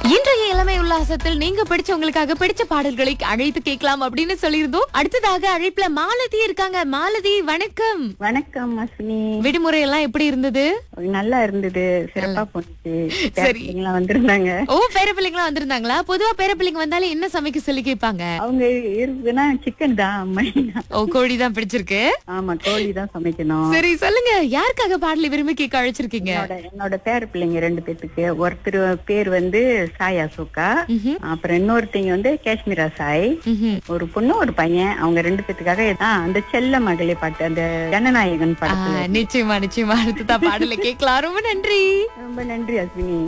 இன்றைய இளமை உல்லாசத்தில் நீங்க பிடிச்சவங்களுக்காக பிடிச்ச பாடல்களை அழைத்து கேட்கலாம் அப்படின்னு சொல்லியிருந்தோம் அடுத்ததாக அழைப்புல மாலதி இருக்காங்க மாலதி வணக்கம் வணக்கம் அஸ்வினி விடுமுறை எல்லாம் எப்படி இருந்தது நல்லா இருந்தது சிறப்பா போனுச்சு சரி. எல்லாம் வந்திருந்தாங்க ஓ பேர பிள்ளைங்களா வந்திருந்தாங்களா பொதுவா பேர பிள்ளைங்க வந்தாலே என்ன சமைக்க சொல்லி கேட்பாங்க அவங்க இருக்குன்னா சிக்கன் தான் மைனா ஓ கோழி தான் பிடிச்சிருக்கு ஆமா கோழி தான் சமைக்கணும் சரி சொல்லுங்க யாருக்காக பாடலை விரும்பி கேட்க அழைச்சிருக்கீங்க என்னோட என்னோட பேர பிள்ளைங்க ரெண்டு பேத்துக்கு ஒருத்தர் பேர் வந்து சாய் அசோகா ம்ஹும். அப்புறம் இன்னொருத்தங்க வந்து காஷ்மீரா சாய் ம்ஹும். ஒரு பொண்ணு ஒரு பையன் அவங்க ரெண்டு பேத்துக்காக ஆ, அந்த செல்ல மகளே பாட்டு அந்த ஜனநாயகன் ஆ, படத்துல நிச்சயமா நிச்சயமா அடுத்ததா பாடலை கேட்கலாம் ரொம்ப நன்றி ரொம்ப நன்றி அஸ்வினி